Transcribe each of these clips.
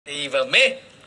ദൈവമേ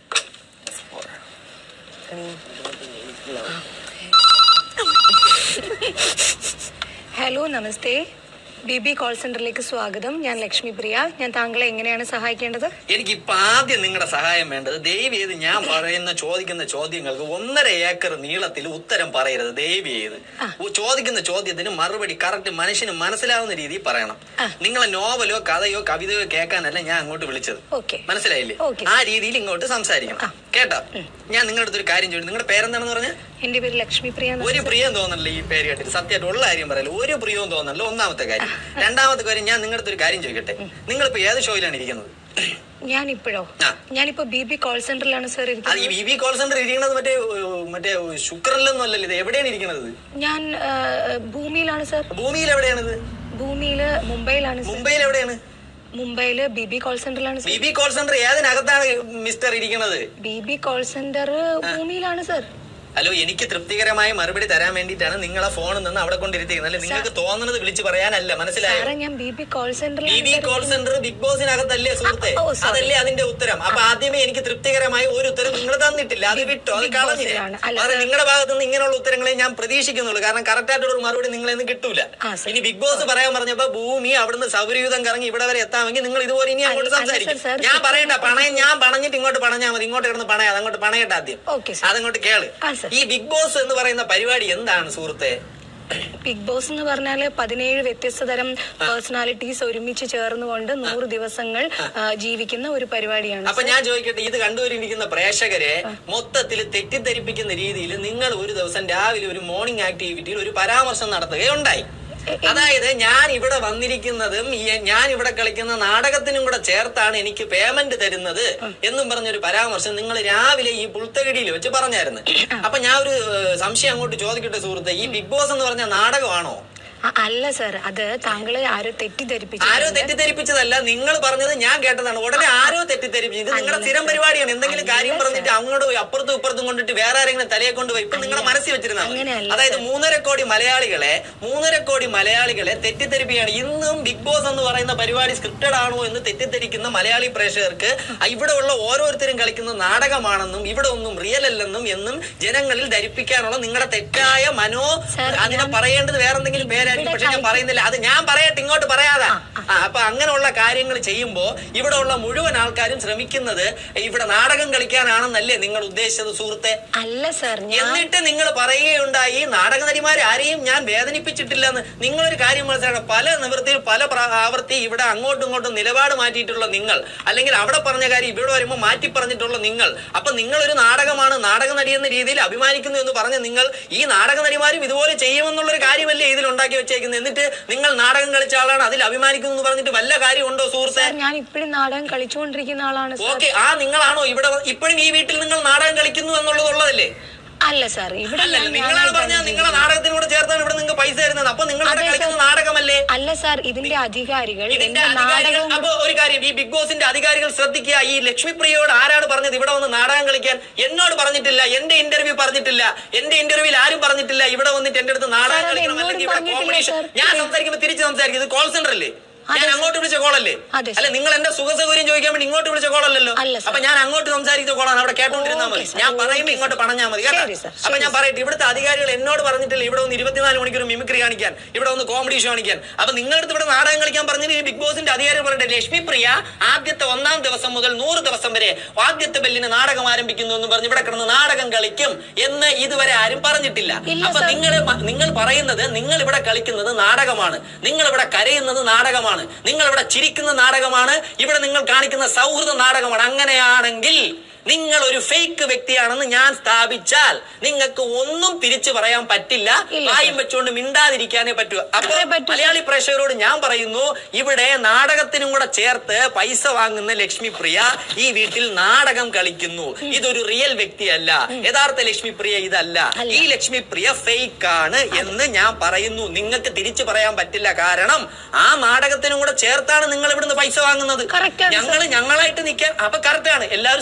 ഹലോ നമസ്തേ B B call സെന്ററിലേക്ക് സ്വാഗതം ഞാൻ ലക്ഷ്മി പ്രിയ ഞാൻ താങ്കളെ എങ്ങനെയാണ് സഹായിക്കേണ്ടത് എനിക്ക് ഇപ്പൊ ആദ്യം നിങ്ങളുടെ സഹായം വേണ്ടത് ദയവ് ചെയ്ത് ഞാൻ പറയുന്ന ചോദിക്കുന്ന ചോദ്യങ്ങൾക്ക് ഒന്നര ഏക്കർ നീളത്തിൽ ഉത്തരം പറയരുത് ദയവ് ചെയ്ത് ഉ- ചോദിക്കുന്ന ചോദ്യത്തിന് മറുപടി കറക്റ്റ് മനുഷ്യന് മനസ്സിലാവുന്ന രീതിയിൽ പറയണം ആ. നിങ്ങളെ നോവലോ കഥയോ കവിതയോ കേൾക്കാനല്ല ഞാൻ അങ്ങോട്ട് വിളിച്ചത് ഓക്കെ മനസ്സിലായില്ലേ ഓക്കെ. ആ രീതിയിൽ ഇങ്ങോട്ട് സംസാരിക്കണം കേട്ടോ ഞാൻ നിങ്ങളുടെ അടുത്ത് ഒരു കാര്യം ചോദിച്ചു നിങ്ങളുടെ പേരെന്താണെന്ന് പറഞ്ഞ എന്റെ പേര് ലക്ഷ്മി പ്രിയ എന്നാണ് ഒരു പ്രിയം തോന്നണില്ല ഈ പേര് കേട്ടിട്ട് സത്യമായിട്ട് ഉള്ള കാര്യം പറയല്ലോ ഒരു പ്രിയവും തോന്നണില്ല ഒന്നാമത്തെ കാര്യം രണ്ടാമത്തെ കാര്യം ഞാൻ നിങ്ങളുടെ അടുത്ത് ഒരു കാര്യം ചോദിക്കട്ടെ നിങ്ങളിപ്പോ ഏത് ഷോയിലാണ് ഇരിക്കുന്നത് ഞാൻ ഇപ്പോഴോ ആ. ഞാനിപ്പോ ബി ബി കോൾ സെന്ററിലാണ് സാർ അത് ഈ ഇരിക്കുന്നത് ബി ബി കോൾ സെന്റർ ഇരിക്കുന്നത് മറ്റേ ഏഹ്, മറ്റേ ശുക്രനിലൊന്നും അല്ലല്ലോ ഇത് എവിടെയാണ് ഇരിക്കുന്നത് ഞാൻ ആ, ഭൂമിയിലാണ് സാർ ഭൂമിയിൽ എവിടെയാണിത് ഭൂമിയില് മുംബൈയിലാണ് സാർ മുംബൈയിൽ എവിടെയാണ് മുംബൈയില് ബി ബി കോൾ സെന്ററിലാണ് B sir B call center ഏതിനകത്താണ് മിസ്റ്റർ ഇരിക്കുന്നത് ബി ബി കോൾ സെന്റർ ഭൂമിയിലാണ് സാർ ഹലോ എനിക്ക് തൃപ്തികരമായ മറുപടി തരാൻ വേണ്ടിയിട്ടാണ് നിങ്ങളെ ഫോണിൽ നിന്ന് അവിടെ കൊണ്ടിരുത്തിക്കുന്നത് അല്ലെ നിങ്ങൾക്ക് തോന്നുന്നത് വിളിച്ച് പറയാനല്ല മനസ്സിലായോ സാറേ ഞാൻ B B call B B സെന്ററിലാണ് കോൾ സെന്റർ ബിഗ് ബോസിനകത്തല്ലേ സുഹൃത്തെ ഓ, sorry. അതല്ലേ അതിന്റെ ഉത്തരം അപ്പൊ ആദ്യമേ എനിക്ക് തൃപ്തികരമായ ഒരു ഉത്തരം നിങ്ങൾ തന്നിട്ടില്ല അത് വിട്ടോ അത് Big കളഞ്ഞില്ലേ Boss-ലാണ്. അല്ല, അത് sir. നിങ്ങളുടെ ഭാഗത്ത് നിന്ന് ഇങ്ങനെയുള്ള ഉത്തരങ്ങളെ ഞാൻ പ്രതീക്ഷിക്കുന്നുള്ളൂ കാരണം കറക്റ്റ് ആയിട്ടുള്ള ഒരു മറുപടി നിങ്ങളെ നിന്ന് കിട്ടൂല ആ, sir. ഇനി ബിഗ് ബോസ് പറയാൻ പറഞ്ഞപ്പോ ഭൂമി അവിടുന്ന് സൗരയൂഥം കറങ്ങി ഇവിടെ വരെ എത്താമെങ്കിൽ നിങ്ങൾ ഇതുപോലെ ഇനി അങ്ങോട്ട് അല്ല, സംസാരിക്കും sir, sir. ഞാൻ പറയണ്ട പണയം ഞാൻ പണഞ്ഞിട്ട് ഇങ്ങോട്ട് പണഞ്ഞാൽ മതി ഇങ്ങോട്ട് കിടന്ന് പണയാ അതങ്ങോട്ട് പണയട്ടെ ആദ്യം Okay, sir. അതങ്ങോട്ട് കേള് ആ, sir. ഈ ബിഗ് ബോസ് എന്ന് പറയുന്ന പരിപാടി എന്താണ് സുഹൃത്തെ ബിഗ് ബോസ് എന്ന് പറഞ്ഞാല് പതിനേഴ് വ്യത്യസ്ത തരം പേഴ്സണാലിറ്റീസ് ഒരുമിച്ച് ചേർന്നുകൊണ്ട് നൂറ് ദിവസങ്ങൾ ആ, ജീവിക്കുന്ന ഒരു പരിപാടിയാണ് അപ്പൊ ഞാൻ ചോദിക്കട്ടെ ഇത് കണ്ടുവരിയിരിക്കുന്ന പ്രേക്ഷകരെ മൊത്തത്തിൽ തെറ്റിദ്ധരിപ്പിക്കുന്ന രീതിയിൽ നിങ്ങൾ ഒരു ദിവസം രാവിലെ ഒരു മോർണിംഗ് ആക്ടിവിറ്റിയിൽ ഒരു പരാമർശം നടത്തുകയുണ്ടായി അതായത് ഞാൻ ഇവിടെ വന്നിരിക്കുന്നതും ഈ- ഞാൻ ഇവിടെ കളിക്കുന്ന നാടകത്തിനും കൂടെ ചേർത്താണ് എനിക്ക് പേയ്മെന്റ് തരുന്നത് എന്നും പറഞ്ഞൊരു പരാമർശം നിങ്ങൾ രാവിലെ ഈ പുൽത്തകിടിയിൽ വെച്ച് പറഞ്ഞായിരുന്നു അപ്പൊ ഞാൻ ഒരു ഏഹ്, സംശയം അങ്ങോട്ട് ചോദിക്കട്ടെ സുഹൃത്തെ ഈ ബിഗ് ബോസ് എന്ന് പറഞ്ഞ നാടകമാണോ ആ, അല്ല സർ അത് താങ്കളെ ആരോ തെറ്റിദ്ധരിപ്പിച്ചു ആരോ തെറ്റിദ്ധരിപ്പിച്ചതല്ല നിങ്ങൾ പറഞ്ഞത് ഞാൻ കേട്ടതാണ് ഉടനെ ആരോ തെറ്റിദ്ധരിപ്പിച്ചു ഇത് നിങ്ങളുടെ സ്ഥിരം പരിപാടിയാണ് എന്തെങ്കിലും കാര്യം പറഞ്ഞിട്ട് അങ്ങോട്ട് അപ്പുറത്തും ഇപ്പുറത്തും കൊണ്ടിട്ട് വേറെ ആരെങ്കിലും തലയെ കൊണ്ട് പോയി ഇപ്പൊ നിങ്ങളുടെ മനസ്സിൽ വെച്ചിരുന്നത് അങ്ങനെയല്ല, അതായത് മൂന്നര കോടി മലയാളികളെ മൂന്നര കോടി മലയാളികളെ തെറ്റിദ്ധരിപ്പിക്കുകയാണ് ഇന്നും ബിഗ് ബോസ് എന്ന് പറയുന്ന പരിപാടി സ്ക്രിപ്റ്റഡ് ആണോ എന്ന് തെറ്റിദ്ധരിക്കുന്ന മലയാളി പ്രേക്ഷകർക്ക് ഇവിടെ ഉള്ള ഓരോരുത്തരും കളിക്കുന്ന നാടകമാണെന്നും ഇവിടെ ഒന്നും റിയൽ അല്ലെന്നും എന്നും ജനങ്ങളിൽ ധരിപ്പിക്കാനുള്ള നിങ്ങളുടെ തെറ്റായ മനോ Sir, അതിനെ പറയേണ്ടത് വേറെന്തെങ്കിലും പേരായിരിക്കും പക്ഷെ ഞാൻ പറയുന്നില്ല അത് ഞാൻ പറയട്ടെ ഇങ്ങോട്ട് പറയാതെ ആ, അപ്പൊ അങ്ങനെയുള്ള കാര്യങ്ങൾ ചെയ്യുമ്പോ ഇവിടെ ഉള്ള മുഴുവൻ ആൾക്കാരും ശ്രമിക്കുന്നത് ഇവിടെ നാടകം കളിക്കാനാണെന്നല്ലേ നിങ്ങൾ ഉദ്ദേശിച്ചത് സുഹൃത്തെ അല്ല സർ ഞാൻ എന്നിട്ട് നിങ്ങൾ പറയുകയുണ്ടായി നാടക നടിമാരെ ആരെയും ഞാൻ വേദനിപ്പിച്ചിട്ടില്ല എന്ന് നിങ്ങളൊരു കാര്യം മനസ്സിലാക്കണം പല നിവൃത്തിയിൽ പല പ്ര- ആവർത്തി ഇവിടെ അങ്ങോട്ടും ഇങ്ങോട്ടും നിലപാട് മാറ്റിയിട്ടുള്ള നിങ്ങൾ അല്ലെങ്കിൽ അവിടെ പറഞ്ഞ കാര്യം ഇവിടെ വരുമ്പോൾ മാറ്റി പറഞ്ഞിട്ടുള്ള നിങ്ങൾ അപ്പൊ നിങ്ങൾ ഒരു നാടകമാണ് നാടക നടി എന്ന രീതിയിൽ അഭിമാനിക്കുന്നു എന്ന് പറഞ്ഞ നിങ്ങൾ ഈ നാടക നടിമാരും ഇതുപോലെ ചെയ്യുമെന്നുള്ളൊരു കാര്യമല്ലേ ഇതിൽ ഉണ്ടാക്കി വെച്ചേക്കുന്നത് എന്നിട്ട് നിങ്ങൾ നാടകം കളിച്ച ആളാണ് അതിൽ അഭിമാനിക്കുന്നു എന്ന് പറഞ്ഞിട്ട് വല്ല കാര്യമുണ്ടോ സുഹൃത്തെ സർ ഞാൻ ഇപ്പോഴും നാടകം കളിച്ചുകൊണ്ടിരിക്കുന്ന ആളാണ് സർ ഓക്കെ ആ നിങ്ങളാണോ ഇവിടെ വ- ഇപ്പോഴും ഈ വീട്ടിൽ നിങ്ങൾ നാടകം കളിക്കുന്നു എന്നുള്ളത് ഉള്ളതല്ലേ അല്ല സർ ഇവിടെ അല്ലല്ല ഞാൻ നിങ്ങളാണ് നാടകം പറഞ്ഞാൽ നിങ്ങളെ നാടകത്തിനൂടെ ചേർത്താണ് ഇവിടെ നിങ്ങൾക്ക് പൈസ തരുന്നത് അപ്പൊ നിങ്ങൾ ഇവിടെ അതെ, കളിക്കുന്ന സർ. നാടകമല്ലേ അല്ല സർ ഇതിന്റെ അധികാരികൾ ഇതിന്റെ എന്റെ അധികാരികൾ നാടകം അപ്പൊ ഒരു കാര്യം ഈ ബിഗ് ബോസിന്റെ അധികാരികൾ ശ്രദ്ധിക്കുക ഈ ലക്ഷ്മി പ്രിയയോട് ആരാണ് പറഞ്ഞത് ഇവിടെ വന്ന് നാടകം കളിക്കാൻ എന്നോട് പറഞ്ഞിട്ടില്ല എന്റെ ഇന്റർവ്യൂ പറഞ്ഞിട്ടില്ല എന്റെ ഇന്റർവ്യൂവിൽ ആരും പറഞ്ഞിട്ടില്ല ഇവിടെ വന്നിട്ട് എന്റെ അടുത്ത് നാടകം സാർ, അത് കളിക്കണം എന്നോടും അല്ലെങ്കിൽ ഇവിടെ പറഞ്ഞിട്ടില്ല, കോമ്പറ്റീഷൻ സാർ. ഞാൻ സംസാരിക്കുമ്പോൾ തിരിച്ച് സംസാരിക്കും ഇത് കോൾ സെന്റർ അല്ലേ അതെ, ഞാൻ സർ. അങ്ങോട്ട് വിളിച്ച കോളല്ലേ അതെ, അല്ല സർ. നിങ്ങൾ എന്റെ സുഖസൗകര്യം ചോദിക്കാൻ വേണ്ടി ഇങ്ങോട്ട് വിളിച്ച കോളല്ലോ അല്ല, സർ. അപ്പൊ ഞാൻ അങ്ങോട്ട് സംസാരിച്ച കോളാണ് അവിടെ കേട്ടോണ്ടിരുന്നാ മതി ഓക്കേ, സർ. ഞാൻ പറയുമ്പോൾ ഇങ്ങോട്ട് പറഞ്ഞാൽ മതി കേട്ടോ ശരി, സർ. അപ്പൊ ശരി, ഞാൻ പറയട്ടെ ഇവിടുത്തെ അധികാരികൾ എന്നോട് പറഞ്ഞിട്ടില്ല ഇവിടെ ഒന്ന് ഇരുപത്തിനാല് മണിക്കൂർ മിമിക്രി കാണിക്കാൻ ഇവിടെ ഒന്ന് കോമഡി ഷോ കാണിക്കാൻ അപ്പൊ നിങ്ങളടുത്ത് ഇവിടെ നാടകം കളിക്കാൻ പറഞ്ഞിട്ട് ഈ ബിഗ് ബോസിന്റെ അധികാരികൾ പറയട്ടെ ലക്ഷ്മി പ്രിയ ആദ്യത്തെ ഒന്നാം ദിവസം മുതൽ നൂറ് ദിവസം വരെ ആദ്യത്തെ ബെല്ലിന് നാടകം ആരംഭിക്കുന്നു എന്ന് പറഞ്ഞ് ഇവിടെ കിടന്ന് നാടകം കളിക്കും എന്ന് ഇതുവരെ ആരും പറഞ്ഞിട്ടില്ല ഇല്ല, അപ്പൊ സർ. നിങ്ങൾ നിങ്ങൾ പറയുന്നത് നിങ്ങൾ ഇവിടെ കളിക്കുന്നത് നാടകമാണ് നിങ്ങൾ ഇവിടെ കരയുന്നത് നാടകമാണ് നിങ്ങൾ ഇവിടെ ചിരിക്കുന്ന നാടകമാണ് ഇവിടെ നിങ്ങൾ കാണിക്കുന്ന സൗഹൃദ നാടകമാണ് അങ്ങനെയാണെങ്കിൽ നിങ്ങൾ ഒരു ഫേക്ക് വ്യക്തിയാണെന്ന് ഞാൻ സ്ഥാപിച്ചാൽ നിങ്ങൾക്ക് ഒന്നും തിരിച്ചു പറയാൻ പറ്റില്ല ഇല്ല, വായും വെച്ചുകൊണ്ട് മിണ്ടാതിരിക്കാനേ പറ്റൂ അപ്പൊ അത്രേ പറ്റൂ, സർ. മലയാളി പ്രേക്ഷകരോട് ഞാൻ പറയുന്നു ഇവിടെ നാടകത്തിനും കൂടെ ചേർത്ത് പൈസ വാങ്ങുന്ന ലക്ഷ്മി പ്രിയ ഈ വീട്ടിൽ നാടകം കളിക്കുന്നു ഇതൊരു റിയൽ വ്യക്തിയല്ല യഥാർത്ഥ ലക്ഷ്മി പ്രിയ ഇതല്ല അല്ല. ഈ ലക്ഷ്മി പ്രിയ ഫേക്ക് ആണ് എന്ന് ഞാൻ പറയുന്നു നിങ്ങൾക്ക് തിരിച്ചു പറയാൻ പറ്റില്ല കാരണം ആ നാടകത്തിനും കൂടെ ചേർത്താണ് നിങ്ങൾ ഇവിടുന്ന് പൈസ വാങ്ങുന്നത് Correct ആണ്, ഞങ്ങൾ ഞങ്ങളായിട്ട് നിൽക്കാൻ അപ്പൊ കറക്റ്റ് ആണ് എല്ലാവരും ശ്രദ്ധിക്കുക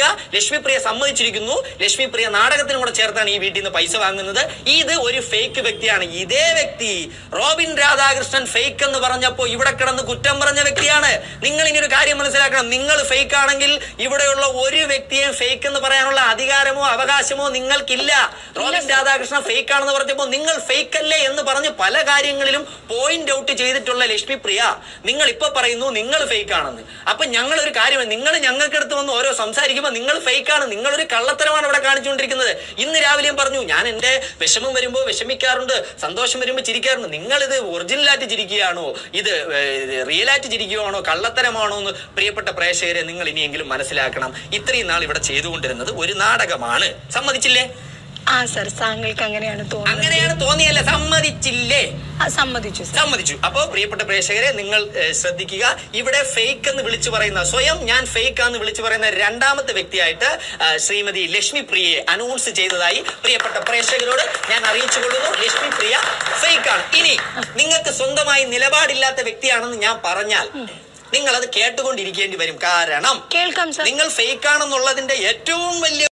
ശ്രദ്ധിക്കുക ലക്ഷ്മിപ്രിയ സമ്മതിച്ചിരിക്കുന്നു ലക്ഷ്മിപ്രിയ നാടകത്തിനും കൂടെ ചേർത്താണ് ഈ വീട്ടിൽ നിന്ന് പൈസ വാങ്ങുന്നത് ഇത് ഒരു ഫേക്ക് വ്യക്തിയാണ് ഇതേ വ്യക്തി റോബിൻ രാധാകൃഷ്ണൻ ഫേക്ക് എന്ന് പറഞ്ഞപ്പോ ഇവിടെ കിടന്ന് കുറ്റം പറഞ്ഞ വ്യക്തിയാണ് നിങ്ങൾ ഇനി ഒരു കാര്യം മനസ്സിലാക്കണം നിങ്ങൾ ഫേക്ക് ആണെങ്കിൽ ഇവിടെയുള്ള ഒരു വ്യക്തിയെയും ഫേക്ക് എന്ന് പറയാനുള്ള അധികാരമോ അവകാശമോ നിങ്ങൾക്കില്ല റോബിൻ രാധാകൃഷ്ണൻ ഫേക്ക് ആണെന്ന് പറഞ്ഞപ്പോ നിങ്ങൾ ഫേക്ക് അല്ലേ എന്ന് പറഞ്ഞ് പല കാര്യങ്ങളിലും പോയിന്റ് ഔട്ട് ചെയ്തിട്ടുള്ള ലക്ഷ്മി പ്രിയ നിങ്ങൾ ഇപ്പൊ പറയുന്നു നിങ്ങൾ ഫേക്ക് ആണെന്ന് അപ്പൊ ഞങ്ങൾ ഒരു കാര്യം നിങ്ങൾ ഞങ്ങൾക്ക് അടുത്ത് വന്ന് ഓരോ സംസാരിക്കുമ്പോൾ നിങ്ങൾ ഫേക്ക് ആണ് നിങ്ങൾ ഒരു കള്ളത്തരമാണ് ഇവിടെ കാണിച്ചുകൊണ്ടിരിക്കുന്നത് ഇന്ന് രാവിലെയും പറഞ്ഞു ഞാൻ എന്റെ വിഷമം വരുമ്പോൾ വിഷമിക്കാറുണ്ട് സന്തോഷം വരുമ്പോൾ ചിരിക്കാറുണ്ട് നിങ്ങൾ ഇത് ഒറിജിനലായിട്ട് ചിരിക്കുകയാണോ ഇത് റിയൽ ആയിട്ട് ചിരിക്കുകയാണോ കള്ളത്തരമാണോ എന്ന് പ്രിയപ്പെട്ട പ്രേക്ഷകരെ നിങ്ങൾ ഇനിയെങ്കിലും മനസ്സിലാക്കണം ഇത്രയും നാൾ ഇവിടെ ചെയ്തുകൊണ്ടിരുന്നത് ഒരു നാടകമാണ് സമ്മതിച്ചില്ലേ ആ സർ താങ്കൾക്ക് അങ്ങനെയാണ് തോന്നുന്നത് അങ്ങനെയാണ് തോന്നിയല്ല സമ്മതിച്ചില്ലേ ആ, സമ്മതിച്ചു സർ സമ്മതിച്ചു അപ്പോ പ്രിയപ്പെട്ട പ്രേക്ഷകരെ നിങ്ങൾ ഏഹ്, ശ്രദ്ധിക്കുക ഇവിടെ ഫേക്ക് എന്ന് വിളിച്ചു പറയുന്ന സ്വയം ഞാൻ ഫേക്ക് എന്ന് വിളിച്ചു പറയുന്ന രണ്ടാമത്തെ വ്യക്തിയായിട്ട് ആ, ശ്രീമതി ലക്ഷ്മി പ്രിയയെ അനൗൺസ് ചെയ്തതായി പ്രിയപ്പെട്ട പ്രേക്ഷകരോട് ഞാൻ അറിയിച്ചു കൊള്ളുന്നു ലക്ഷ്മി പ്രിയ ഫേക്ക് ആണ് ഇനി നിങ്ങൾക്ക് സ്വന്തമായി നിലപാടില്ലാത്ത വ്യക്തിയാണെന്ന് ഞാൻ പറഞ്ഞാൽ നിങ്ങൾ അത് കേട്ടുകൊണ്ടിരിക്കേണ്ടി വരും കാരണം കേൾക്കാം സർ നിങ്ങൾ ഫേക്ക് ആണെന്നുള്ളതിന്റെ ഏറ്റവും വലിയ